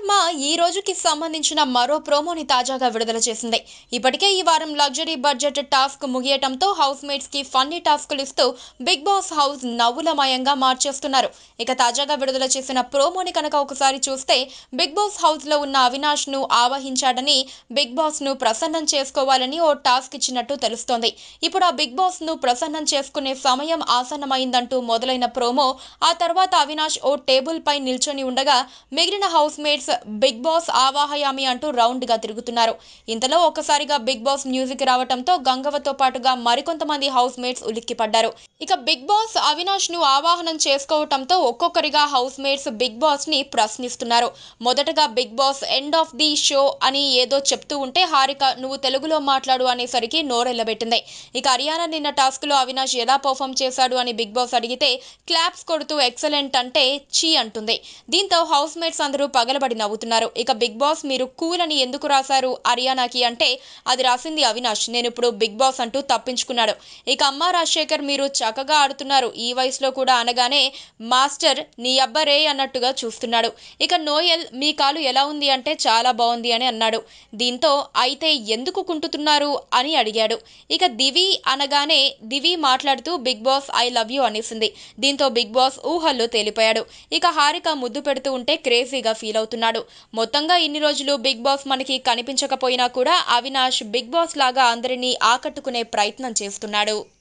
స్టార్మ ఈ రోజుకి సంబంధించిన మరో ప్రోమోని తాజాగా విడుదల చేసింది ఇప్పటికే ఈ వారం లగ్జరీ బడ్జెట్ టాస్క్ ముగియటంతో హౌస్ మేట్స్ కి ఫన్నీ టాస్కులు ఇస్తూ బిగ్ బాస్ హౌస్ నవ్వులమయంగా మార్చేస్తున్నారు ఇక తాజాగా విడుదల చేసిన ప్రోమోని కనుక ఒకసారి చూస్తే బిగ్ బాస్ హౌస్ లో ఉన్న అవినాష్ ను ఆవహించాడని బిగ్ బాస్ ను ప్రసన్నం చేసుకోవాలని ఓ టాస్క్ ఇచ్చినట్టు తెలుస్తోంది ఇప్పుడు ఆ బిగ్ బాస్ ను ప్రసన్నం చేసుకునే సమయం ఆసన్నమైందంటూ మొదలైన ప్రోమో ఆ తర్వాత అవినాష్ ఓ టేబుల్ పై నిల్చొని ఉండగా మిగిలిన హౌస్ మేట్స్ బిగ్ బాస్ ఆవాహయామి అంటూ రౌండ్ గా తిరుగుతున్నారు ఇంతలో ఒక్కసారిగా బిగ్ బాస్ మ్యూజిక్ రావటంతో గంగవతో పాటుగా మరికొంతమంది హౌస్ మేట్స్ ఉలిక్కిపడ్డారు ఇక బిగ్ బాస్ అవినాష్ ను ఆవాహనం చేసుకోవటంతో ఒక్కొక్కరిగా హౌస్ మేట్స్ బిగ్ బాస్ ని ప్రశ్నిస్తున్నారు మొదటగా Bigg Boss end of the show అని ఏదో చెప్తూ ఉంటే హారిక నువ్వు తెలుగులో మాట్లాడు అనేసరికి నోరెళ్లబెట్టింది ఇక హర్యానా నిన్న టాస్క్ లో అవినాష్ ఎలా పర్ఫామ్ చేశాడు అని బిగ్ బాస్ అడిగితే క్లాప్స్ కొడుతూ ఎక్సలెంట్ అంటే చీ అంటుంది దీంతో హౌస్ మేట్స్ అందరూ పగలబడి నవ్వుతున్నారు ఇక బిగ్ బాస్ మీరు కూల్ అని ఎందుకు రాశారు హర్యానాకి అంటే అది రాసింది అవినాష్ నేను ఇప్పుడు బిగ్ బాస్ అంటూ తప్పించుకున్నాడు ఇక అమ్మ రాజశేఖర్ మీరు చక్కగా ఆడుతున్నారు ఈ వయసులో కూడా అనగానే మాస్టర్ నీ అబ్బరే అన్నట్టుగా చూస్తున్నాడు ఇక నోయల్ మీ కాలు ఎలా ఉంది అంటే చాలా బాగుంది అని అన్నాడు దీంతో అయితే ఎందుకు కుంటుతున్నారు అని అడిగాడు ఇక దివి అనగానే దివి మాట్లాడుతూ Bigg Boss I love you అనేసింది దీంతో బిగ్ బాస్ ఊహల్లో తేలిపోయాడు ఇక హారిక ముద్దు పెడుతూ ఉంటే క్రేజీగా ఫీల్ అవుతున్నాడు మొత్తంగా ఇన్ని రోజులు బిగ్ బాస్ మనకి కనిపించకపోయినా కూడా అవినాష్ బిగ్ బాస్ లాగా అందరినీ ఆకట్టుకునే ప్రయత్నం చేస్తున్నాడు